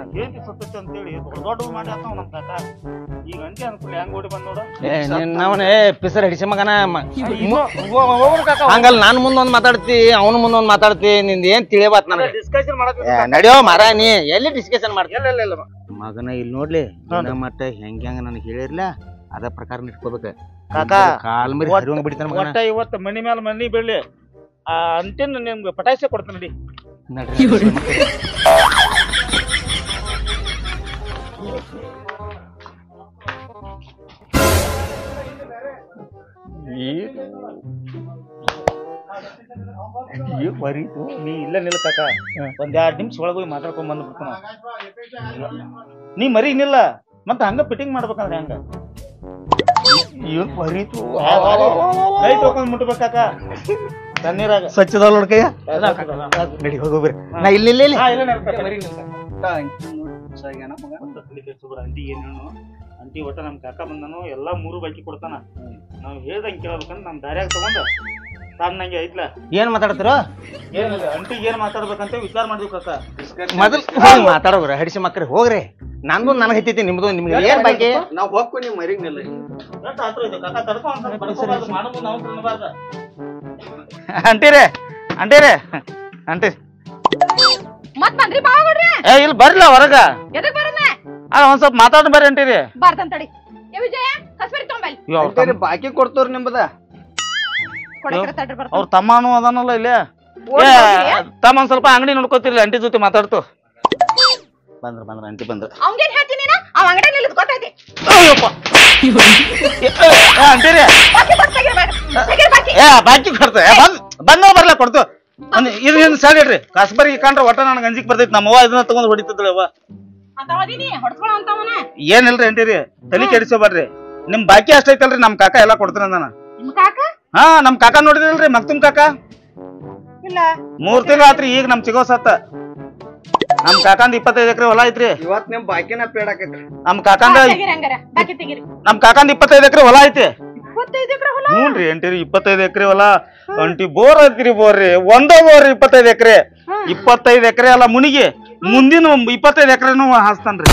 ಹೇಂತಿ ಸತ್ತೈತಿ ಅಂತೇಳಿ ದೊಡ್ಡ ದೊಡ್ಡ ಮಾಡಿ ಆತಾವ ನಮ್ ಕಾಕ ಈಗ ಅಂಟಿ ಅನ್ಕೂಲ ಹೆಂಗ್ ಓಡಿ ಬಂದ್ ನೋಡ ಏ ನಿನ್ನವನ ಏ ಪಿಸರ್ ಹಿಡಿಸಿ ಮಗನ ಮ- ಹೋಗ್ರಿ ಕಾಕ ಹಂಗಲ್ಲ ನಾನ್ ಮುಂದೊಂದ್ ಮಾತಾಡ್ತಿ ಅವನು ಮುಂದೊಂದ್ ಮಾತಾಡ್ತಿ ನಿಂದ ಏನ್ ತಿಳಿಯಬಾತ್ ನನಗೆ ಡಿಸ್ಕಷನ್ ಮಾಡಕ್ ಏ, ನಡಿಯೋ ಮರ ನೀ ಎಲ್ಲಿ ಡಿಸ್ಕಷನ್ ಮಾಡ್ತಿ ಇಲ್ಲ ಇಲ್ಲ ಇಲ್ಲ ಮಗನ ಇಲ್ಲಿ ನೋಡ್ಲಿ ಹೌದು. ದಿನ ಮಟ್ಟ ಹೆಂಗ್ ಹೆಂಗ ನನಗೆ ಹೇಳಿರ್ಲ ಅದ ಪ್ರಕಾರ ನಿಟ್ಕೋಬೇಕ ಕಾಕ, ಕಾಲ್ ಮರಿ ಒಟ್ಟ- ಹರಿವಂಗ್ ಬಿಡ್ತಾನ ಮಗನ ಒಟ್ಟ ಇವತ್ತು ಮನಿ ಮೇಲೆ ಮನಿ ಬೀಳ್ಲಿ ಆ ಅಂಟಿನ ನಿಮ್ಗೆ ಪಟಾಯಿಸಿ ಕೊಡ್ತೀನಿ ನಡಿ ನಡ್ರಿ. ಏ ಬರೀತು ನೀ ಇಲ್ಲ ನಿಲ್ಲ ಕಾಕ ಒಂದ್ ಎರಡ್ ನಿಮಿಷ ಒಳಗೆ ಹೋಗಿ ಮಾತಾಡ್ಕೊಂಡ್ ಬಂದ್ಬಿಡ್ತಾನ ನೀ ಮರಿ ನಿಲ್ಲ ಮತ್ತ ಹಂಗ ಫಿಟ್ಟಿಂಗ್ ಮಾಡ್ಬೇಕಂದ್ರೆ ಹಂಗ ಏನ್ ಬರೀತು ಕೈ ತಗೊಂಡ್ ಮುಟ್ಬೇಕಾಕ ತಣ್ಣೀರಾಗ ಸ್ವಚ್ಛದ ನೋಡ್ಕಯ್ಯ ನಡಿ ಹೋಗೋಬ್ರಿ ನಾ ಇಲ್ಲಿ ಇಲ್ಲಿ ಇಲ್ಲಿ ಹಾ, ಇಲ್ಲ ನಡ್ಕ, ಮರಿ ನಿಲ್ಸ. ಒಂದ್ ತಲೆ ಕೆಡ್ಸ್ಕೊಬೇಡ, ಅಂಟಿ ಏನ್ ಹೇಳು ಅಂಟಿ ಒಟ್ಟ ನಮ್ ಕಾಕ ಬಂದನು ಎಲ್ಲಾ ಮೂರು ಬಾಕಿ ಕೊಡ್ತಾನ ನಾವ್ ಹೇಳ್ದಂಗ್ ಕೇಳ್ಬೇಕಂದ್ರ ನಮ್ ದಾರ್ಯಾಗ ತಗೊಂಡ ನಂಗೆ ಐತ್ಲ ಏನ್ ಮಾತಾಡ್ತಿರೋ ಏನಿಲ್ಲ ಅಂಟಿ ಏನ್ ಮಾತಾಡ್ಬೇಕಂತ ವಿಚಾರ ಮಾಡಿದ್ವಿ ಕಾಕ ಮೊದಲ್ ಹೋಗಿ ಮಾತಾಡೋಗ್ರಿ ಹಡಿಸಿ ಮಕ್ಕಳು ಹೋಗ್ರಿ ನಂದು ನನಗೆ ಹತ್ತೈತಿ ನಿಮ್ದು ನಿಮ್ಗೆ ಏನ್ ಬಾಕಿ ನಾವ್ ಹೋಗ್ಕೊ ನೀವ್ ಮರಿಗ್ ನಿಲ್ಲ ಎಷ್ಟ್ ಆತ್ರು ಇದು ಕಾಕ ತಡ್ಕೊ ಒಂದ್ ಸ್ವಲ್ಪ ತಡ್ಕೊಬಾರ್ದು, ಮಾಡೋ ಮುಂದ್ ನಾವು ತಿನ್ಬಾರ್ದು. ಅಂಟಿರೇ ಅಂಟಿರೇ ಅಂಟಿ ಮತ್ ಬಂದ್ರಿ ಬಾವಡ್ರಿ ಏ ಇಲ್ಲಿ ಬರ್ಲ ಹೊರಗ ಎದಕ್ ಬರಲ್ಲ ಆ ಒಂದ್ ಸ್ವಲ್ಪ ಮಾತಾಡ್ ಬರ್ರಿ ಅಂಟಿರಿ ಬಾರ್ದಂತಡಿ ಏ ವಿಜಯ ಕಸ್ಬರಿ ತೊಂಬಲ್ ಇವ್ ಅವ್ರ್ ತಮ್ಮ- ಬಾಕಿ ಕೊಡ್ತವ್ರ ನಿಮ್ದ ಕೊಡಕ್ರ ತಡ್ರಿ ಬರ್ತಾವ ಅವ್ರ ತಮ್ಮನು ಅದಾನಲ್ಲ ಇಲ್ಲೇ ಏ ತಮ್ಮ ಒಂದ್ ಸ್ವಲ್ಪ ಅಂಗಡಿ ನೋಡ್ಕೋತಿರ್ಲಿ ಅಂಟಿ ಜೊತೆ ಮಾತಾಡ್ತು ಬಂದ್ರ ಬಂದ್ರ ಅಂಟಿ ಬಂದ್ರ ಅವಂಗೇನ್ ಹೇಳ್ತೀನಿ ನೀನು ಅವ್ ಅಂಗಡಿ ನಿಲ್ಲದ್ ಗೊತ್ತೈತಿ ಅಂಟಿರಿ ಬಾಕಿ ಕೊಡ್ ತೆಗೀರಿ ಬಾಕಿ. ತೆಗೀರಿ ಬಾಕಿ ಏ ಬಾಕಿ ಕೊಡ್ತ ಏ ಬಂದ್ ಬಂದ ಬರ್ಲ ಕೊಡ್ತು ಒಂದ್ ಇದು ಏನು ಸೈಡ್ ಇಡ್ರಿ ಕಸ್ಬರಿ ಕಂಡ್ರೆ ಒಟ್ಟ ನನಗೆ ಅಂಜಿಕ್ ಬರ್ತೈತಿ ನಮ್ಮ ಅವ್ವ ಇದನ್ನ ತಗೊಂಡ್ ಹೊಡಿತಿದ್ಳು ಅವ್ವ ಅಂತ ಓದಿನಿ ಹೊಡ್ಸ್ಕೊಳ ಅಂತವನ ಏನಿಲ್ರಿ ಅಂಟಿರಿ ತಲೆ ಕೆಡಿಸೋಬಾರ್ರಿ ನಿಮ್ ಬಾಕಿ ಅಷ್ಟೈತಲ್ರಿ ನಮ್ ಕಾಕ ಎಲ್ಲಾ ಕೊಡ್ತಾನ ಅಂದಾನ ನಿಮ್ ಕಾಕ ಹಾ ನಮ್ ಕಾಕ ನೋಡಿದಿಲ್ರಿ ಮಕ್ತುಮ್ ಕಾಕ ಇಲ್ಲ ಮೂರ್ ತಿಂಗಳ ಆತ್ರಿ ಈಗ ನಮ್ ಚಿಗೋ ಸತ್ತ ನಮ್ ಕಾಕಂದ ಇಪ್ಪತ್ತೈದು ಎಕರೆ ಹೊಲ ಐತ್ರಿ ಇವತ್ ನಿಮ್ ಬಾಕಿನ ಪೇಡಾಕೈತ್ರಿ ನಮ್ ಕಾಕಂದ ತೆಗೀರಿ ಹಂಗಾರ ಬಾಕಿ ತೆಗೀರಿ ನಮ್ ಕಾಕಂದ ಇಪ್ಪತ್ತೈದು ಎಕರೆ ಹೊಲ ಐತಿ ಇಪ್ಪತ್ತೈದು ಎಕರೆ ಹೊಲ ಹ್ಞೂನ್ರಿ ಅಂಟಿರಿ ಇಪ್ಪತ್ತೈದು ಎಕರೆ ಹೊಲ ಅಂಟಿ ಬೋರ್ ಐತ್ರಿ ಬೋರ್ ರೀ ಒಂದೇ ಬೋರ್ ಇಪ್ಪತ್ತೈದು ಎಕರೆ ಇಪ್ಪತ್ತೈದು ಎಕರೆ ಅಲ್ಲ ಮುನಿಗಿ ಮುಂದಿನ ಇಪ್ಪತ್ತೈದು ಎಕರೆನು ಹಾಸ್ತಾನ್ರಿ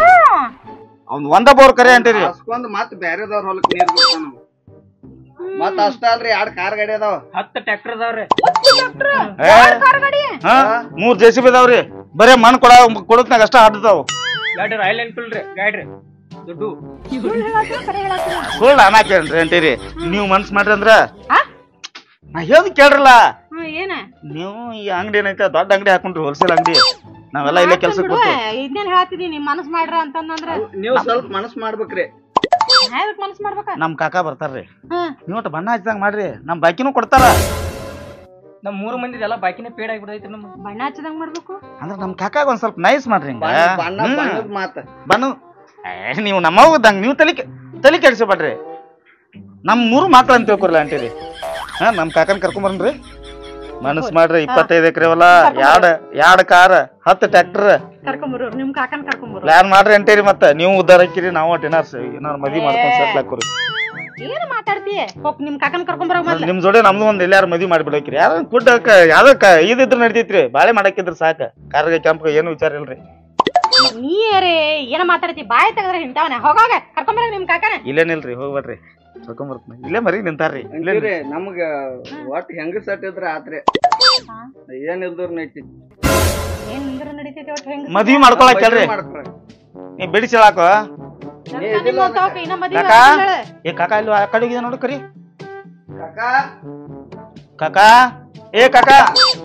ಅವ್ನ್ ಒಂದ ಬೋರ್ ಕರೆ ಅಂಟಿರಿ ಹಸ್ಕೊಂಡ್ ಮತ್ ಬ್ಯಾರೆದವ್ರ ಹೊಲಕ್ ನೀರ್ ಬಿಡ್ತಾನ ಅವ. ಮತ್ ಅಷ್ಟ ಅಲ್ರಿ ಎರಡ್ ಕಾರ್ ಗಾಡಿ ಅದಾವ ಹತ್ತು ಟ್ರ್ಯಾಕ್ಟರ್ ಅದಾವ್ರಿ ಏ, ಕಾರ್ ಗಾಡಿ ಹಾ ಮೂರ್ ಜೆ ಸಿ ಬಿ ಅದಾವ್ರಿ ಬರೇ ಮಣ್ ಕೊಡ ಕೊಡತ್ನಾಗ ಅಷ್ಟ ಆಡ್ತಾವ ಗಾಡಿ ರಾಯಲ್ ಎನ್ಫೀಲ್ಡ್ ರೀ ಗಾಡ್ರಿ ದುಡ್ಡು ಸುಳ್ಳು ಹೇಳತ್ತೀರ, ಕರೆ ಹೇಳತ್ತೀರ? ಸುಳ್ಳು ಅನ್ನಾಕೇನ್ರಿ ಅಂತೀರಿ ನೀವ್ ಮನ್ಸ್ ಮಾಡ್ರಿ ಅಂದ್ರ ಆ? ನಾ ಹೇಳ್ದ್ ಕೇಳ್ರಲ್ಲ ಹ್ಮ್, ಏನ ನೀವು ಈ ಅಂಗಡಿ ಏನೈತೆ ದೊಡ್ಡ ಅಂಗಡಿ ಹಾಕೊಂಡ್ರಿ ಹೋಲ್ಸೇಲ್ ಅಂಗಡಿ ನಾವೆಲ್ಲ ಇಲ್ಲೇ ಕೆಲ್ಸಕ್ಕೆ ಬಿಡು, ಕೂತು ಇದ್ನೇನ್ ಹೇಳತ್ತಿದಿ ನಿಮ್ ಮನಸ್ ಮಾಡ್ರ ಅಂತಂದ್ರ ನೀವ್ ಸ್ವಲ್ಪ ಮನಸ್ ಮಾಡ್ಬೇಕ್ರಿ ಯಾವ್ದಕ್ ಮನಸ್ ಮಾಡ್ಬೇಕ ನಮ್ ಕಾಕ ಬರ್ತಾರ್ರಿ ಹ್ಮ್ ನೀವ್ ಒಟ್ಟು ಬಣ್ಣ ಹಚ್ಚಿದಂಗ ಮಾಡ್ರಿ ನಮ್ ಬಾಕಿನೂ ಕೊಡ್ತಾರ ನಮ್ ಮೂರು ಮಂದಿ ಎಲ್ಲ ಬಾಕಿನೇ ಪೇಡ್ ಆಗಿಬಿಡೈತ್ರಿ ನಮ್ಮ ಬಣ್ಣ ಹಚ್ಚದಂಗ್ ಮಾಡ್ಬೇಕು ಅಂದ್ರ ನಮ್ ಕಾಕಾಗ ಒಂದ್ ಸ್ವಲ್ಪ ನೈಸ್ ಮಾಡ್ರಿ ಹಿಂಗ ಬಣ್ಣ ಬಣ್ಣ ಹ್ಮ್. ಬಣ್ಣದ್ ಮಾತ ಬನ್ನು ಏ ನೀವು ನಮ್ಮವ್ದಂಗ ನೀವು ತಲೆ ಕೆ- ತಲೆ ಕೆಡಿಸಬೇಡ್ರಿ ನಮ್ ಮೂರು ಮಕ್ಳು ಅಂತ ತಿಳ್ಕೊರ್ಲ ಅಂತೀರಿ ಹಾ ನಮ್ ಕಾಕನ್ ಕರ್ಕೊಂಡ್ ಬರ್ರಿ ಮನಸ್ ಮಾಡ್ರಿ ಇಪ್ಪತ್ತೈದು ಎಕರೆ ಹೊಲ ಎರಡ್ ಎರಡ್ ಕಾರ್ ಹತ್ತು ಟ್ರ್ಯಾಕ್ಟರ್ ಕರ್ಕೊಂಬರು ನಿಮ್ ಕಾಕನ್ ಕರ್ಕೊಂಬರು ಪ್ಲಾನ್ ಮಾಡ್ರಿ ಅಂತೀರಿ ಮತ್ತ ನೀವು ಉದ್ದಾರ ಹಾಕಿರಿ ನಾವು ಒಟ್ಟು ಏನಾರ ಸ- ಏನಾರ ಮದ್ವಿ ಮಾಡ್ಕೊಂಡ್ ಸೆಟ್ಲ್ ಹಾಕೋರಿ ಏನ್ ಮಾತಾಡ್ತಿ ಹೋಗ್ ನಿಮ್ ಕಾಕನ್ ಕರ್ಕೊಂಬರೋ ಮೊದ್ಲ ನಿಮ್ ಜೋಡಿ ನಮ್ದು ಒಂದ್ ಎಲ್ಲಾರ ಮದ್ವಿ ಮಾಡ್ಬಿಡಕ್ರಿ ಯಾರ ಫುಡ್ ಯಾವ್ದಕ್ಕ ಇದಿದ್ರ ನಡಿತೈತ್ರಿ ಬಾಳೆ ಮಾಡಾಕಿದ್ರ ಸಾಕ ಕಾರ್ಗೆ ಕೆಂಪ ಏನು ವಿಚಾರ ಇಲ್ರಿ ನೀ ಯಾರೇ ಏನ ಮಾತಾಡ್ತಿ ಬಾಯ್ ತೆಗದ್ರ ಹಿಂತಾವನ ಹೋಗೋಗ ಕರ್ಕೊಂಬರ ನಿಮ್ ಕಾಕನ ಇಲ್ಲೇನಿಲ್ರಿ ಹೋಗ್ಬೇಡ್ರಿ ಕರ್ಕೊಂಬರ್ತೀನಿ ಇಲ್ಲೇ ಮರಿ ನಿಂತಾರ್ರಿ ಇಲ್ಲೇ ಅಂತೀರಿ ನಮ್ಗ ಒಟ್ ಹೆಂಗ ಸಟ್ ಇದ್ರ ಆತ್ರಿ ಏನ್ ಇಲ್ದ್ರ ನೈತಿ ಏನ್ ನಿಂದ್ರ ನಡೀತೈತಿ ಒಟ್ಟು ಹೆಂಗ್ ಮದ್ವಿ ಮಾಡ್ಕೊಳಕ್ ಕೇಳ್ರಿ ಮಾಡ್ಕೊಳಕ್. ನೀ ಬಿಡಿಸಿಳಾಕ ನಿಮ್ಮ ತವಕ ಇನ್ನ ಮದ್ವಿ ಕಾಕಾ? ಆಗಿಲ್ಲ. ಏ ಕಾಕಾ ಇಲ್ಲಿ ಆ ಕಡೆ ಹೋಗಿದೆ ನೋಡು ಕರಿ ಕಾಕಾ ಕಾಕಾ ಏ ಕಾಕಾ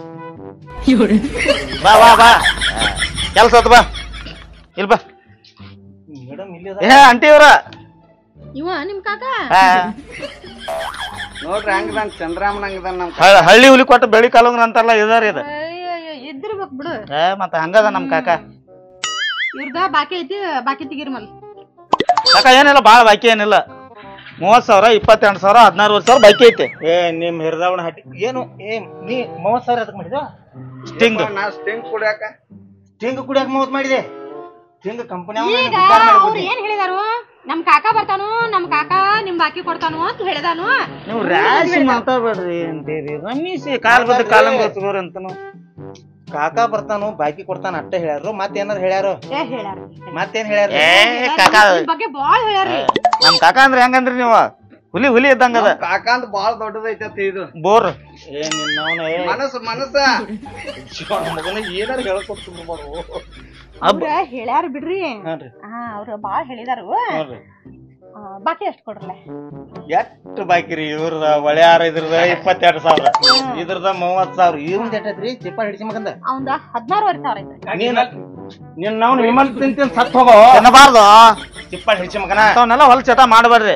ಬಾ ಬಾ ಬಾ ಕೆಲ್ಸ ಆತ್ ಬಾ ಇಲ್ಲಿ ಬಾ ಮೇಡಮ್ ಇಲ್ಲಿ ಏ ಅಂಟಿ ಇವ್ರ ಇವ ನಿಮ್ ಕಾಕ ಆ, ನೋಡ್ರಿ ಹಂಗದಾನ್ ಚಂದ್ರಾಮನ್ ಹಂಗದಾನ್ ನಮ್ ಹ- ಹಳ್ಳಿ ಹುಲಿ ಕೊಟ್ಟು ಬೆಳಿ ಕಾಲಂಗ್ರ ಅಂತಾರಲ್ಲ ಇದಾರಿ ಇದು ಅಯ್ಯಯ್ಯೋ, ಇದ್ದಿರ್ಬೇಕ್ ಬಿಡು ಏ ಮತ್ತ ಹಂಗದ ನಮ್ ಕಾಕ ಇವ್ರದ ಬಾಕಿ ಐತಿ ಬಾಕಿ ತೆಗೀರಿ ಮಲ್ ಕಾಕ ಏನಿಲ್ಲ ಬಾಳ ಬಾಕಿ ಏನಿಲ್ಲ ಮೂವತ್ ಸಾವಿರ ಇಪ್ಪತ್ತೆಂಟು ಸಾವಿರ ಹದಿನಾರು ಸಾವಿರ ಬಾಕಿ ಐತಿ ಏ ನಿಮ್ ಹಿರಿದಾವಣ ಹಟ್ಟಿ ಏನು ಏ ನೀ ಮೂವತ್ ಸಾವಿರ ಅದಕ್ಕೆ ಮಾಡಿದ ಸ್ಟಿಂಗ್ ನಾ ಸ್ಟಿಂಗ್ ಕುಡಿಯಾಕ ಸ್ಟಿಂಗ್ ಕುಡಿಯಕ್ ಮೂವತ್ ಮಾಡಿದೆ ಸ್ಟಿಂಗ್ ಕಂಪನಿ ಈಗ ಅವ್ರು ಏನ್ ಹೇಳಿದಾರು ನಮ್ ಕಾಕ ಬರ್ತಾನು ನಮ್ ಕಾಕ ನಿಮ್ ಬಾಕಿ ಕೊಡ್ತಾನು ಅಂತ ಹೇಳಿದಾನು ನೀವು ರ್ಯಾಶ್ ಮಾತಾಡ್ಬೇಡ್ರಿ ಅಂತೀರಿ ರಮೇಶ್ ಕಾಲ್ ಬದ್ದ ಕಾಲಂಗ್ ಗೊತ್ತಗೋರಿ ಅಂತನು ಕಾಕಾ ಬರ್ತಾನು ಬಾಕಿ ಕೊಡ್ತಾನ ಅಟ್ಟ ಹೇಳ್ಯಾರು ಮತ್ತೇನಾರ ಹೇಳ್ಯಾರು ಏ ಹೇಳ್ಯಾರ ಮತ್ತೇನ್ ಹೇಳ್ಯಾರ ಏ ಕಾಕ ನಿಮ್ ಬಗ್ಗೆ ಬಾಳ್ ಹೇಳ್ಯಾರ್ರಿ ನಮ್ ಕಾಕ ಅಂದ್ರೆ ಹೆಂಗಂದ್ರಿ ನೀವು ಹುಲಿ ಹುಲಿ ಇದ್ದಂಗ ಅದ ಕಾಕಾ ಅಂತ ಬಾಳ ದೊಡ್ಡದೈತೆ ಅಂತ ಇದು ಬೋರ್ ಏ ನಿನ್ನವನ ಮನಸ್ಸು ಮನಸ್ಸ ಮಗನ ಏನಾರ ಹೇಳ್ಕೊಡ್ತೀನಿ ಮಾಡು ಅವ್ರ ಹೇಳ್ಯಾರ ಬಿಡ್ರಿ ಹಾನ್ರಿ ಹಾ ಅವ್ರ ಬಾಳ್ ಹೇಳಿದಾರು ನೋಡ್ರಿ ಆ, ಬಾಕಿ ಎಷ್ಟ್ ಕೊಡ್ರಲ್ಲ ಎಷ್ಟು ಬಾಕಿ ರೀ ಇವ್ರದ ಒಳ್ಯಾರ ಇದ್ರದ ಇಪ್ಪತ್ತೆರಡು ಸಾವಿರ ಇದ್ರದ ಮೂವತ್ ಸಾವಿರ ಇವ್ರದ್ ಎಷ್ಟೈತ್ರಿ ಚಿಪ್ಪ ಹಿಡಿಸಿ ಮಗಂದ ಅವಂದ ಹದಿನಾರುವರೆ ಸಾವಿರ ಐತ್ರಿ ನೀನ್ ನಿನ್ ನಾವು ವಿಮಲ್ ತಿಂತೀನಿ ಸತ್ ಹೋಗೋ ತಿನ್ನಬಾರ್ದು ಚಿಪ್ಪ ಹಿಡಿಸಿ ಮಗನ ಅವನ್ನೆಲ್ಲ ಹೊಲ ಚಟ ಮಾಡಬೇಡ್ರಿ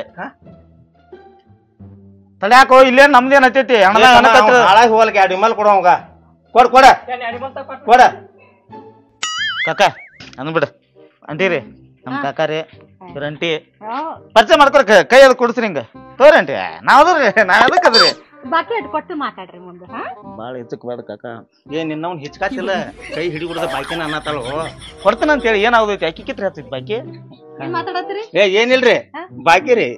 ತಡ್ಯಾಕೋ ಇಲ್ಲೇನ್ ನಮ್ದೇನ್ ಹತ್ತೈತಿ ಹಣದ ಹಣ ಕಟ್ರಿ. ಹಾಳಾಗಿ ಹೋಗಲ್ಕೆ ಎರಡು ವಿಮಲ್ ಕೊಡು ಅವಾಗ ಕೊಡ್ ಕೊಡ ಕೊಡ ಕಾಕ ಅಂದ್ಬಿಡ ಅಂತೀರಿ ನಮ್ ಕಾಕಾರಿ ಇವ್ರ ಅಂಟಿ ಆ, ಪರಿಚಯ ಮಾಡ್ಕೊರ ಕೈ ಅದು ಕೊಡ್ಸ್ರಿ ಹಿಂಗ ತೋರಿ ಅಂಟಿ ನಾವ್ ಅದ್ರಿ ನಾವ್ ಅದಕ್ಕೆ ಅದ್ರಿ ಬಾಕಿ ಎಷ್ಟ್ ಕೊಟ್ಟು ಮಾತಾಡ್ರಿ ಮುಂದೆ ಹಾ ಬಾಳ ಹೆಚ್ಚಕ್ ಬೇಡ ಕಾಕ ಏ ನಿನ್ನವ್ನ ಹಿಚ್ಕಾತಿಲ್ಲ ಕೈ ಹಿಡಿಬಿಡ್ದ ಬಾಕಿನ ಅನ್ನತಾಳು ಕೊಡ್ತೀನಿ ಅಂತ ಹೇಳಿ ಏನಾಗೋದೈತಿ ಅಕ್ಕಿ ಕಿತ್ರಿ ಹತ್ತೈತಿ ಬಾಕಿ ಏನ್ ಮಾತಾಡತ್ರಿ ಏ ಏನಿಲ್ರಿ ಹಾ? ಬಾಕಿ ರೀ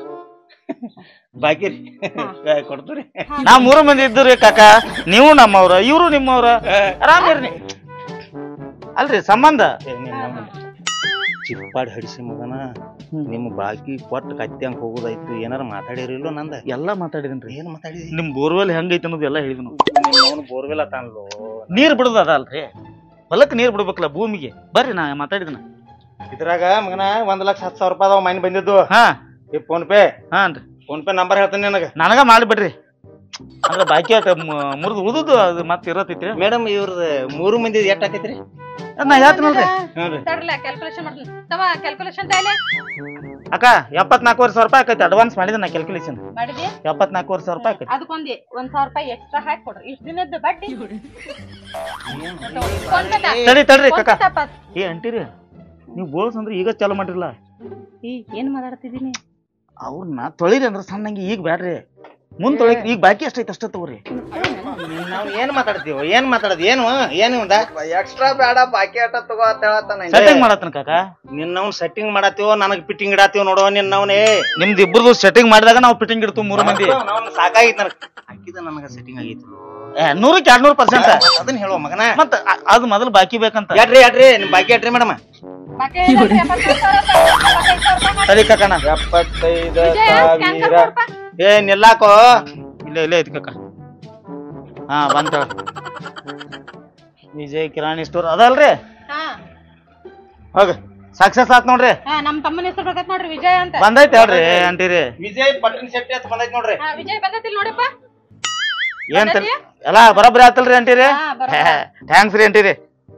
ಬಾಕಿ ರೀ ಏ, ಕೊಡ್ತೀರಿ ನಾವ್ ಮೂರು ಮಂದಿ ಇದ್ದುರಿ ಕಾಕ ನೀವು ನಮ್ಮವ್ರ ಇವ್ರು ನಿಮ್ಮವ್ರ ಆರಾಮಿರ್ನಿ ಅಲ್ರಿ ಸಂಬಂಧ ಏ, ನಿನ್ನವ್ನ ಚಿಪ್ಪಾಡಿ ಹಡಿಸಿ ಮಗನ ನಿಮ್ ಬಾಕಿ ಕೊಟ್ಟು ಕತ್ತಿ ಹೋಗೋದಾಯ್ತು ಏನಾರ ಮಾತಾಡಿರಿಲ್ಲೋ ನಂದ ಎಲ್ಲಾ ಮಾತಾಡಿದನ್ರಿ ಏನ್ ಮಾತಾಡಿದಿ ನಿಮ್ ಬೋರ್ವೆಲ್ ಹೆಂಗೈತಿ ಅನ್ನೋದು ಎಲ್ಲ ಹೇಳಿದ್ನು ನಿನ್ನವ್ನ ಬೋರ್ವೆಲ್ ಅತಾನ್ಲೋ ನೀರ್ ಬಿಡುದ ಅದಲ್ರಿ ಹೊಲಕ್ ನೀರ್ ಬಿಡ್ಬೇಕಲ್ಲ ಭೂಮಿಗೆ ಬರ್ರಿ ನಾ ಮಾತಾಡಿದನ ಇದ್ರಾಗ ಮಗನ ಒಂದ್ ಲಕ್ಷ ಹತ್ತು ಸಾವಿರ ರೂಪಾಯಿ ಅದಾವ ಮೈನ್ ಬಂದಿದ್ದು ಹಾ ಈ ಫೋನ್ ಪೇ ಹಾನ್ರಿ ಫೋನ್ ಪೇ ನಂಬರ್ ಹೇಳ್ತೀನಿ ನಿನಗ ನನಗ ಮಾಡಿಬಿಡ್ರಿ ಅಂದ್ರೆ ಬಾಕಿ ಆತ ಮುರಿದು ಉಳಿದು ಅದು ಮತ್ತೆ ಇರತೈತಿ ಮೇಡಮ್ ಇವ್ರದ್ದು ಮೂರು ಮಂದಿ ಎಷ್ಟ್ ಆಕೈತ್ರಿ ನಾ ಹೇಳ್ತೀನಲ್ರಿ ಹ್ಞೂ ತಡ್ರಲ್ಲ ಕ್ಯಾಲ್ಕುಲೇಷನ್ ಮಾಡ್ತೀನಿ ತಮ್ಮ ಕ್ಯಾಲ್ಕುಲೇಷನ್ ತಾಯಿಲೆ ಅಕ್ಕ ಎಪ್ಪತ್ನಾಲ್ಕೂವರೆ ಸಾವಿರ ರೂಪಾಯಿ ಆಕೈತಿ ಅಡ್ವಾನ್ಸ್ ಮಾಡಿದೆ ನಾ ಕ್ಯಾಲ್ಕುಲೇಷನ್ ಮಾಡಿದಿ ಎಪ್ಪತ್ನಾಲ್ಕೂವರೆ ಸಾವಿರ ರೂಪಾಯಿ ಆಕೈತಿ ಅದಕ್ಕೊಂದಿ ಒಂದ್ ಸಾವಿರ ರೂಪಾಯಿ ಎಕ್ಸ್ಟ್ರಾ ಹಾಕಿ ಕೊಡ್ರಿ ಇಷ್ಟ ದಿನದ ಬಡ್ಡಿ ಫೋನ್ ಪೇ ತಾ. ತಡಿ ತಡ್ರಿ ಫೋನ್ ಕಾಕ ಪೇ ತಾಪ. ಏ ಅಂಟಿರಿ ನೀವು ಬೋಳ್ಸ್ ಅಂದ್ರೆ ಈಗ ಚಾಲು ಮಾಡಿರಲ್ಲ ಈ ಏನ್ ಮಾತಾಡ್ತಿದೀನಿ ಅವ್ರನ್ನ ತೊಳಿರಿ ಅಂದ್ರೆ ಸಣ್ಣಂಗೆ ಈಗ ಬ್ಯಾಡ್ರಿ ಮುಂದ್ ತೊಳಿಕ್ ಈಗ ಬಾಕಿ ಎಷ್ಟೈತಿ ಅಷ್ಟ ತಗೋರಿ ನಾವು ಏನ್ ಮಾತಾಡ್ತೀವಿ ಏನ್ ಮಾತಾಡೋದು ಏನು ಏನು ಒಂದ ಎಕ್ಸ್ಟ್ರಾ ಬೇಡ ಬಾಕಿ ಆಟ ತಗೋ ಅಂತ ಹೇಳತ್ತಾನ ಸೆಟ್ಟಿಂಗ್ ಮಾಡತ್ತನ ಕಾಕ ನಿನ್ನವ್ನ ಸೆಟ್ಟಿಂಗ್ ಮಾಡತ್ತೀವೋ ನನಗ್ ಫಿಟ್ಟಿಂಗ್ ಇಡಾತೀವೋ ನೋಡೋ ನಿನ್ನವ್ನೇ ನಿಮ್ದು ಇಬ್ಬರದು ಸೆಟ್ಟಿಂಗ್ ಮಾಡಿದಾಗ ನಾವು ಫಿಟ್ಟಿಂಗ್ ಇಡ್ತು ಮೂರು ಮಂದಿ ನಾವು ಸಾಕಾಗಿತ್ತು ನನಗೆ ಹಾಕಿದ ನನಗ ಸೆಟ್ಟಿಂಗ್ ಆಗಿತ್ತು ಏ, ನೂರಕ್ಕೆ ಎರಡ್ ನೂರು ಪರ್ಸೆಂಟ್ ಅದನ್ನ ಹೇಳುವ ಮಗನ ಮತ್ತ ಅ- ಅದು ಮೊದಲು ಬಾಕಿ ಬೇಕಂತ ಎಡ್ರಿ ಎಡ್ರಿ ನಿಮ್ ಬಾಕಿ ಎಡ್ರಿ ಮೇಡಮ್ ಬಾಕಿ ಐದಲ್ರಿ, ಎಪ್ಪತ್ತೈದು ಸಾವಿರ ರೂಪಾಯಿ, ಎಪ್ಪತ್ತೈದು ಸಾವಿರ ರೂಪಾಯಿ ಮಾಡಿ. ಸರಿ ಕಾಕನ ಎಪ್ಪತ್ತೈದು ವಿಜಯ, ಸ್ಕ್ಯಾನ್ ಸಾವಿರ ಕೊಡ್ಪ. ಏ ನಿಲ್ಲಾಕೋ ಇಲ್ಲೇ ಇಲ್ಲೇ ಐತಿ ಕಾಕ ಹಾ ಬಂತ ವಿಜಯ್ ಕಿರಾಣಿ ಸ್ಟೋರ್ ಅದಲ್ರಿ ಹಾ ಹೋಗ ಸಕ್ಸಸ್ ಆತ್ ನೋಡ್ರಿ ಹಾ, ನಮ್ ತಮ್ಮನ ಹೆಸರು ಬರ್ತೈತ್ ನೋಡ್ರಿ ವಿಜಯ್ ಅಂತ ಬಂದೈತಿ ಹೇಳ್ರಿ ಅಂತೀರಿ ವಿಜಯ್ ಬಟನ್ ಶೆಟ್ಟಿ ಅಂತ ಬಂದೈತಿ ನೋಡ್ರಿ ಹಾ, ವಿಜಯ್ ಬಂದೈತಿಲ್ ನೋಡಪ್ಪ ಏನ್ ತಲ್- ಎಲ್ಲಾ ಬರೋಬ್ಬರಿ ಆತಲ್ರಿ ಅಂತೀರಿ ಹಾ, ಬರೋಬ್ಬರಿ. ಥ್ಯಾಂಕ್ಸ್ ರೀ ಅಂತೀರಿ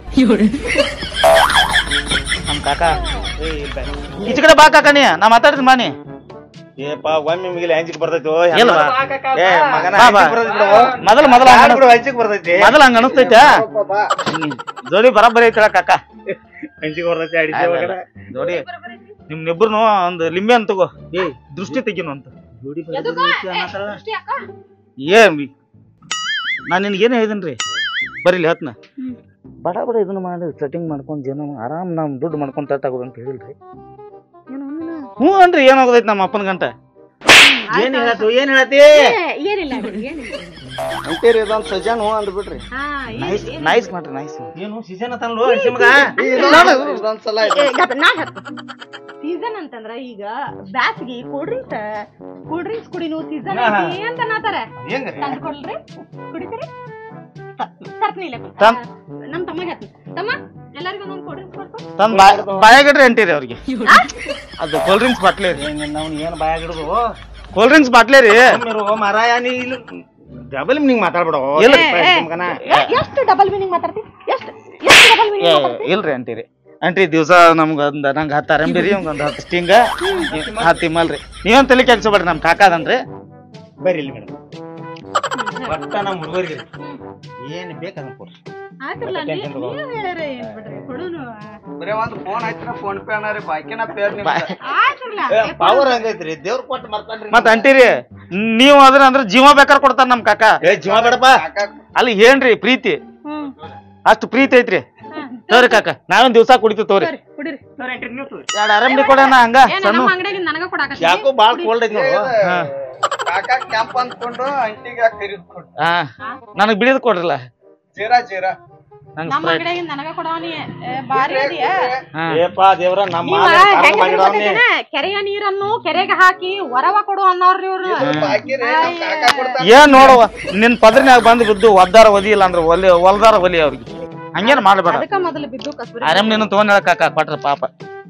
ನಮ್ ಕಾಕ ಈಚೆ ಕಡೆ ಬಾ ಕಾಕ ನೀ ನಾ ಮಾತಾಡ್ತೀನಿ ಬಾ ನೀ ಏಪ ಒಮ್ಮೆ ನಿಮಗೆ ಅಂಜಿಕ್ ಬರ್ತೈತಿ ಇಲ್ವಾ? ಏ ಮಗನ ಬಾ, ಬಾ. ಅಂಜಿಕ್ ಬರ್ತೈತಿ ಬಿಡು ಮೊದಲು ಮೊದಲು ಹಂಗ ಯಾರ್ ಬಿಡು ಅಂಜಿಕ್ ಬರ್ತೈತಿ ಮೊದಲು ಹಂಗ ಅನಸ್ತೈತ ಜೋಡಿ ಬರೋಬ್ಬರಿ ಐತಳ ಕಾಕ ಅಂಜಿಕ್ ಬರ್ತೈತಿ ಅಡಿಸಿ ಮಗನ ಜೋಡಿ ನಿಮ್ನಿಬ್ರು ಒಂದ್ ಲಿಂಬೆ ಅಂತ ತಗೋ ಏ ದೃಷ್ಟಿ ತೆಗಿನು ಅಂತ ಎದುಗ? ಏ, ದೃಷ್ಟಿ ಅಕ್ಕ? ಏ ನಾನು ನಿನ್ಗೇನು ಹೇಳಿದನ್ರಿ ಬರೀಲಿ ಹತ್ನ ಬಡ ಬಡ ಇದನ್ನ ಮಾಡಿ ಸೆಟ್ಟಿಂಗ್ ಮಾಡ್ಕೊಂಡು ಜನ ಆರಾಮ್ ನಮ್ ದುಡ್ಡು ಮಾಡ್ಕೊಂಡ್ ತಟ್ಟಾಗೋದು ಅಂತ ಹೇಳಿಲ್ರಿ ಹ್ಞೂ ಅನ್ರಿ ಏನಾಗೋದೈತಿ ನಮ್ಮ ಅಪ್ಪನ ಗಂಟ ಏನ್ ಹೇಳತ್ತು ಏನ್ ಹೇಳತಿ ಏ, ಏನಿಲ್ಲ ಬಿಡಿ, ಏನಿಲ್ಲ ಅಂತೀರಿ ಇದೊಂದ್ ಸಜಾನ್ ಹೂ ಅಂದ್ಬಿಟ್ರಿ ಹಾ, ನೈಸ್ ಏನಿಲ್ಲ. ನೈಸ್ ಮಾಡ್ರಿ ನೈಸ್ ಏನು ಸೀಸನ್ ಅತನ್ಲು ಅಡಿಸಿ ಮಗ ಇದೊಂದ್ ಸಲ ಏ, ಗಪ್ಪ, ನಾ ಸೀಸನ್ ಅಂತಂದ್ರ ಈಗ ಬ್ಯಾಸ್ಗಿ ಕೂಲ್ ಡ್ರಿಂಕ್ಸ್ ಕೂಲ್ ಡ್ರಿಂಕ್ಸ್ ಕುಡಿನು ಸೀಸನ್ ಐತಿ ಅಂತ ಅನ್ನತಾರ ಹೆಂಗ ತಂದು ಕೊಡ್ರಿ ಕುಡಿತೀರಿ ತರ್ತೀನಿ ಇಲ್ಲೇ ಬಾ. ತಮ್- ನಮ್ ತಮ್ಮ ಹೇಳ್ತೀನಿ ತಮ್ಮ ಎಲ್ಲರಿಗೂ ಒಂದೊಂದು ಕೂಲ್ ಡ್ರಿಂಕ್ಸ್ ಕೊಡ್ಕೊ ತಂದ್ ಬಾಯಾಗಿಡ್ರಿ ಅಂತೀರಿ ಅವ್ರಿಗೆ ಅದು ಕೋಲ್ಡ್ ಡ್ರಿಂಕ್ಸ್ ಬಾಟ್ಲಿ ರೀ ನಾವು ಏನ್ ಬಾಯಾಗ ಹಿಡಿದು ಕೋಲ್ಡ್ ಡ್ರಿಂಕ್ಸ್ ಬಾಟ್ಲಿ ರೀ ಒಮ್ಮಿರು ಮಾರಾಯ ನೀ ಇಲ್ಲಿ ಡಬಲ್ ನಿಂಗ್ ಮಾತಾಡ್ಬಿಡ ಇಲ್ಲ. ಮಗನ ಎ- ಎಷ್ಟು ಡಬಲ್ ಮೀನಿಂಗ್ ಮಾತಾಡ್ತಿ ಎಷ್ಟು ಎಷ್ಟು ಡಬಲ್ ಏ, ಮೀನಿಂಗ್ ಮಾತಾಡ್ತಿ ಇಲ್ರಿ ಅಂತೀರಿ ಅಂಟಿ ದಿವಸ ನಮ್ಗ ಒಂದ್ ನಂಗೆ ಹತ್ತು ಅರಂಬಿ ರೀ ಒಂದ್ ಹತ್ತು ಸ್ಟಿಂಗ ಹತ್ತು ಇಮ್ಮಲ್ರಿ ನೀವೇನ್ ತಲೆ ಕೆಲ್ಸಬೇಡ್ರಿ ನಮ್ ಕಾಕ ಅದನ್ರಿ ಬರ್ರಿ ಇಲ್ಲಿ ಮೇಡಮ್ ಒಟ್ಟ ನಮ್ಮ ಹುಡುಗರಿಗೆ ಏನ್ ಬೇಕಂತ ಕೊಡ್ರಿ ಆಯ್ತ್ರಲ್ಲ ನೀವ್ ನೀವ್ ಹೇಳ್ಯಾರ ಏನ್ ಬಿಡ್ರಿ ಕೊಡುನು ಬರೀ ಒಂದ್ ಫೋನ್ ಐತ್ರ ಫೋನ್ ಪೇ ಅನ್ನಾರಿ ಬಾಕಿನ ಪೇರ್ ನಿಮ್ದ ಆಯ್ತ್ರಲ್ಲ ಪವರ್ ಹಂಗೈತ್ರಿ ದೇವ್ರ ಕೊಟ್ಟು ಮರ್ತಾನ್ರಿ ಮತ್ ಅಂತೀರಿ ನೀವು ಅದ್ರ ಅಂದ್ರ ಜೀವ ಬೇಕಾರ್ ಕೊಡ್ತಾರ ನಮ್ ಕಾಕ ಏ ಜೀವ ಬೇಡಪ್ಪ ಅಲ್ಲಿ ಏನ್ರಿ ಪ್ರೀತಿ ಹ್ಮ್ ಅಷ್ಟು ಪ್ರೀತಿ ಐತ್ರಿ ಹಾ, ತೋರಿ ಕಾಕ ನಾವೊಂದ್ ದಿವ್ಸ ಕುಡಿತೀವಿ ತೋರಿ ಸರಿ ಕುಡೀರಿ ಎರಡ್ ಅರಂಬಿ ಕೊಡೋಣ ಹಂಗ ಏ ಸಣ್ಣ ನಮ್ಮ ಅಂಗಡಿಯಾಗ ನನಗ ಕೊಡಾಕತ್ತಿ ಯಾಕೋ ಬಾಳ್ ಕೋಲ್ಡ್ ಐತಿ ನೋಡು ಕಾಕ ಕ್ಯಾಂಪ್ ಅಂದ್ಕೊಂಡು ಅಂಟಿಗೆ ಕರಿದ್ಕೊಂಡು ಹಾ ನನಗ್ ಬಿಡಿದ್ ಕೊಡ್ರಲ್ಲ ಜೀರಾ ಜೀರಾ ನಂಗ್ ನಮ್ಮ Sprite. ಅಂಗಡಿಯಾಗಿಂದ ನನಗ ಕೊಡವನಿ ಬಾರಿ ಅದಿಯ ಹಾ. ಏಪ್ಪ ದೇವ್ರ ನಮ್ಮ ನೀವ ಹೆಂಗ್ ಅನ್ಕೊತೈತೇನ? ಕೆರೆಯ ನೀರನ್ನು ಕೆರೆಗೆ ಹಾಕಿ ವರವ ಕೊಡು ಅನ್ನೋರ್ರಿ ಇವ್ರು ಬಾಕಿ ರೀ ನಮ್ ಕಾಕ ಕೊಡ್ತಾರ ಏನ್ ನೋಡುವ ನಿನ್ ಪದ್ರನ್ಯಾಗ ಬಂದು ಬಿದ್ದು ಒದ್ದಾರ ಒದಿ ಇಲ್ಲ ಅಂದ್ರೆ ಒಲಿ ಹೊಲ್ದಾರ ಒಲಿ ಅವ್ರಿಗೆ ಹಂಗೇನ್ ಮಾಡ್ಬೇಡ ಅದಕ್ಕ ಮೊದಲು ಬಿದ್ದು ಕಸ್ಬರಿ ಆರಾಮ್ ನೀನು ತಗೊಂಡ್ ಕಾಕ ಕೊಟ್ರ ಪಾಪ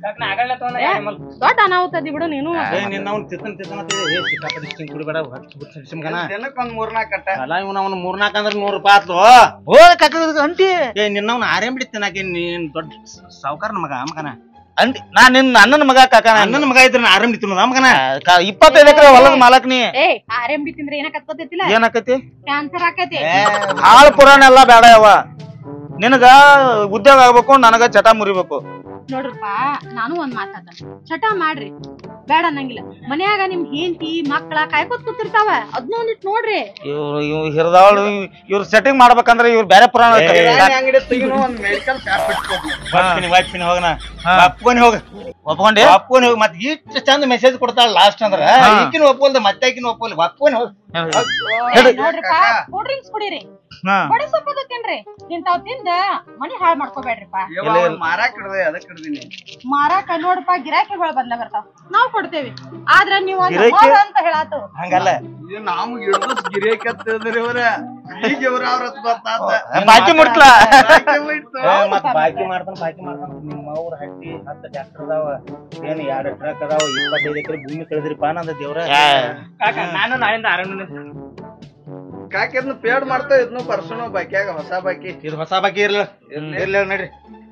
ದೊಡ್ಡ ಅನಾಹುತದಿ ಬಿಡು ನೀನು ನಿನ್ನ ಅವ್ನು ತಿತ್ತನ್ ತಿತ್ತನ ಏ ಸಿಕ್ಕಾಪಟ್ಟೆ ಹಿಂಗ್ ಕುಡಿಬೇಡ ಸಿಮ್ಗನ ದಿನಕ್ಕೊಂದ್ ಮೂರ್ನಾಲ್ಕು ಕಟ್ಟ ಅಲ್ಲ ಇವ್ನ ಅವ್ನು ಮೂರ್ನಾಲ್ಕು ಅಂದ್ರೆ ನೂರು ರೂಪಾಯಿ ಆತ್ಲು ಓ ಕಾಕ ಅಂಟಿ ಏ ನಿನ್ನವ್ನ ಆರೇಮ್ ಬಿಡಿ ತಿನ್ನಾಕಿ ನೀನ್ ದೊಡ್ಡ ಸಾವುಕಾರನ ಮಗ ಮಗನ ಅಂಟಿ ನಾ ನಿನ್ನ ಅಣ್ಣನ ಮಗ ಕಾಕ ಅಣ್ಣನ ಮಗ ಇದ್ರೆ ಆರೇಮ್ ಬಿತ್ತು ಮಗನ ಇಪ್ಪತ್ತೈದು ಎಕರೆ ಹೊಲದ ಮಾಲಕ್ ನೀ ಏ ಆರ್ ಎಂ ಬಿ ತಿಂದ್ರೆ ಏನ ಕತ್ಕೋತೈತಿಲ್ಲ ಏನಾಕತಿ ಕ್ಯಾನ್ಸರ್ ಆಕೈತಿ ಹಾಳು ಪುರಾಣ ಎಲ್ಲಾ ಬೇಡ ಯವ್ವ ನಿನಗ ಉದ್ಯೋಗ ಆಗ್ಬೇಕು ನನಗ ಚಟ ಮುರಿಬೇಕು ನೋಡ್ರಪ್ಪ ನಾನು ಒಂದ್ ಮಾತಾಡ ಚಟ ಮಾಡ್ರಿ ಬೇಡ ಅನ್ನಂಗಿಲ್ಲ ಮನ್ಯಾಗ ನಿಮ್ ಹೆಂಡತಿ ಮಕ್ಳ ಕಾಯ್ಕೋತ್ ಕೂತಿರ್ತಾವ ಅದ್ನ ಒಂದಿಟ್ ನೋಡ್ರಿ ಇವ್ರು ಇವ್ ಹಿರಿದಾಳು ಇವ್ರು ಸೆಟ್ಟಿಂಗ್ ಮಾಡ್ಬೇಕಂದ್ರೆ ಇವ್ರು ಬೇರೆ ಪುರಾಣ ಏ, ಕರೀತಾರೆ. ಕಿರಾಣಿ ಅಂಗಡಿ ತೆಗಿನು ಒಂದ್ ಮೆಡಿಕಲ್ ಶಾಪ್ ಇಟ್ಕೊಡ್ನಿ ವಾಪ್ಪಿನಿ ವಾಪ್ಪಿನಿ ಹೋಗನ ಹಾ. ಒಪ್ಕೊನಿ ಹೋಗ ಒಪ್ಕೊಂಡೆ ಒಪ್ಕೊನಿ ಹೋಗ ಮತ್ ಇಷ್ಟು ಚಂದ ಮೆಸೇಜ್ ಕೊಡ್ತಾಳ ಲಾಸ್ಟ್ ಅಂದ್ರ ಹಾ. ಈಕಿನ ಒಪ್ಪಲ್ದ ಮತ್ತೆ ಆಕಿನ ಒಪ್ಪಲ್ ಒಪ್ಕೊನಿ ಹೋಗ ಹೇಳಿ. ನೋಡ್ರಿಪ್ಪ ಕೂಲ್ ಡ್ರಿಂಕ್ಸ್ ಕುಡೀರಿ ಹಾ ಬಡ ಸೊಪ್ಪದು ತಿನ್ರಿ ಇಂತಾವ್ ತಿಂದ ಮನಿ ಹಾಳ್ ಮಾಡ್ಕೋಬೇಡ್ರಿಪ್ಪ ಮಾರಾಕ್ ಹಿಡ್ದೆ ಅದಕ್ ಹಿಡ್ದಿನಿ ಮಾರಾಕ ನೋಡ್ರಪ್ಪ ಗಿರಾಕಿಗಳು ಬಂದ ಬರ್ತಾವ ನಾವ್ ಕೊಡ್ತೇವಿ ಆದ್ರ ನೀವು ಅದ್ ಗಿರಾಕಿ? ಮಾಡು ಅಂತ ಹೇಳಾತು ಹಂಗಲ್ಲ ಇದು ನಮ್ಗ್ ಹಿಡ್ದು ಗಿರಿಯಕ್ ಹತ್ತಿದ್ರಿ ಇವ್ರ ಈಗ ಇವ್ರ ಅವ್ರ ಹತ್ ಗೊತ್ತಾತ ಬಾಕಿ ಮುಟ್ಲ ಬಾಕಿ ಬಿಟ್ಟು. ಏ, ಮತ್ ಬಾಕಿ ಮಾಡ್ತಾನ ಬಾಕಿ ಮಾಡ್ತಾನ ನಿಮ್ಮ ಅವ್ರ ಹಟ್ಟಿ ಹತ್ತು ಟ್ರ್ಯಾಕ್ಟರ್ ಅದಾವ ಏನ್ ಎರಡು ಟ್ರಕ್ ಅದಾವ ಇಪ್ಪತ್ತೈದು ಎಕರೆ ಭೂಮಿ ಕಳೆದ್ರಿಪ್ಪ ನಂದ ದೇವ್ರ ನಾನು ನಾಳಿಂದ ಆರಾಮ ಕಾಕಿ ಅದನ್ನ ಪೇಡ್ ಮಾಡ್ತಾವ ಇದನ್ನು ಪರ್ಸನು ಬಾಕಿಯಾಗ ಹೊಸ ಬಾಕಿ ಇದು ಹೊಸ ಬಾಕಿ ಇರ್ಲಿ ಇರ್ಲಿ ನಡ್ರಿ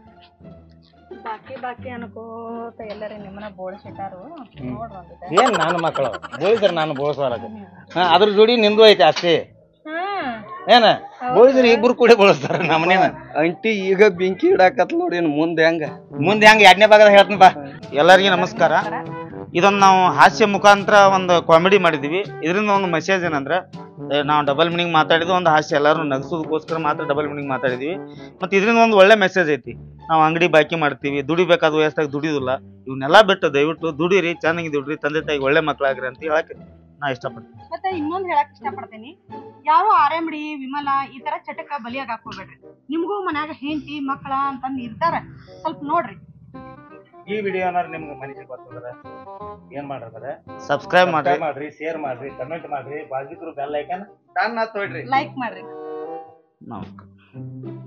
ಬಾಕಿ ಬಾಕಿ ಅನ್ಕೋತ ಎಲ್ಲರೂ ನಿಮ್ಮನ್ನ ಬೋಳ್ಸಿಟ್ಟಾರು ನೋಡ್ರಿ ಏನ್ ನಾನು ಮಕ್ಕಳು ಬೋಳಿದ್ರ ನಾನು ಬೋಳ್ಸೋಲಾಗ ಹಾ ಅದ್ರ ಜೋಡಿ ನಿಂದು ಐತೆ ಅಷ್ಟೇ ಹ್ಮ್ ಏನ ಬೋಳಿದ್ರೆ ಇಬ್ರು ಕೂಡಿ ಬೋಳಿಸ್ತಾರ ನಮ್ಮನೇನ ಅಂಟಿ ಈಗ ಬೆಂಕಿ ಇಡಾಕತ್ ನೋಡಿ ಇನ್ ಮುಂದೆ ಹೆಂಗ ಮುಂದೆ ಹೆಂಗ ಎರಡನೇ ಭಾಗದ ಹೇಳ್ತೀನಿ ಬಾ ಎಲ್ಲರಿಗೂ ನಮಸ್ಕಾರ ಇದೊಂದು ನಾವು ಹಾಸ್ಯ ಮುಖಾಂತರ ಒಂದು ಕಾಮಿಡಿ ಮಾಡಿದೀವಿ ಇದರಿಂದ ಒಂದು ಮೆಸೇಜ್ ಏನಂದ್ರೆ ಏ, ನಾವು ಡಬಲ್ ಮೀನಿಂಗ್ ಮಾತಾಡಿದ್ವಿ ಒಂದು ಹಾಸ್ಯ ಎಲ್ಲರೂ ನಗಸೋದಕ್ಕೋಸ್ಕರ ಮಾತ್ರ ಡಬಲ್ ಮೀನಿಂಗ್ ಮಾತಾಡಿದೀವಿ ಮತ್ತು ಇದರಿಂದ ಒಂದು ಒಳ್ಳೆ ಮೆಸೇಜ್ ಐತಿ ನಾವು ಅಂಗಡಿ ಬಾಕಿ ಮಾಡ್ತೀವಿ ದುಡಿಬೇಕಾದ ವಯಸ್ಸಾಗ ದುಡಿಯೋದಿಲ್ಲ ಇವನ್ನೆಲ್ಲ ಬಿಟ್ಟು ದಯವಿಟ್ಟು ದುಡೀರಿ ಚೆನ್ನಾಗಿ ದುಡ್ರಿ ತಂದೆ ತಾಯಿಗೆ ಒಳ್ಳೆ ಮಕ್ಕಳಾಗ್ರಿ ಅಂತ ಹೇಳಕ್ಕೆ ನಾ ಇಷ್ಟಪಡ್ತೀನಿ ಮತ್ತೆ ಇನ್ನೊಂದ್ ಹೇಳಕ್ ಇಷ್ಟಪಡ್ತೀನಿ ಯಾರು ಆರೆಂಬಡಿ ವಿಮಲ ಈ ತರ ಚಟಕ ಬಲಿಯಾಗ ಹಾಕೋಬೇಡ್ರಿ ನಿಮ್ಗೂ ಮನ್ಯಾಗ ಹೆಂಡತಿ ಮಕ್ಕಳ ಅಂತಂದ್ ಇರ್ತಾರ ಸ್ವಲ್ಪ ನೋಡ್ರಿ ಈ ವಿಡಿಯೋನ ನಿಮ್ಗೆ ಮನಸ್ಸಿಗೆ ಗೊತ್ತದ ಏನ್ ಮಾಡ್ತಾರೆ ಸಬ್ಸ್ಕ್ರೈಬ್ ಮಾಡ್ರಿ ಮಾಡ್ರಿ ಶೇರ್ ಮಾಡ್ರಿ ಕಮೆಂಟ್ ಮಾಡ್ರಿ ಬಾಜಿದ್ರು ಬೆಲ್ ಐಕನ್ ತಾನ್ ತೊಡ್ರಿ ಲೈಕ್ ಮಾಡ್ರಿ ನಮಸ್ಕಾರ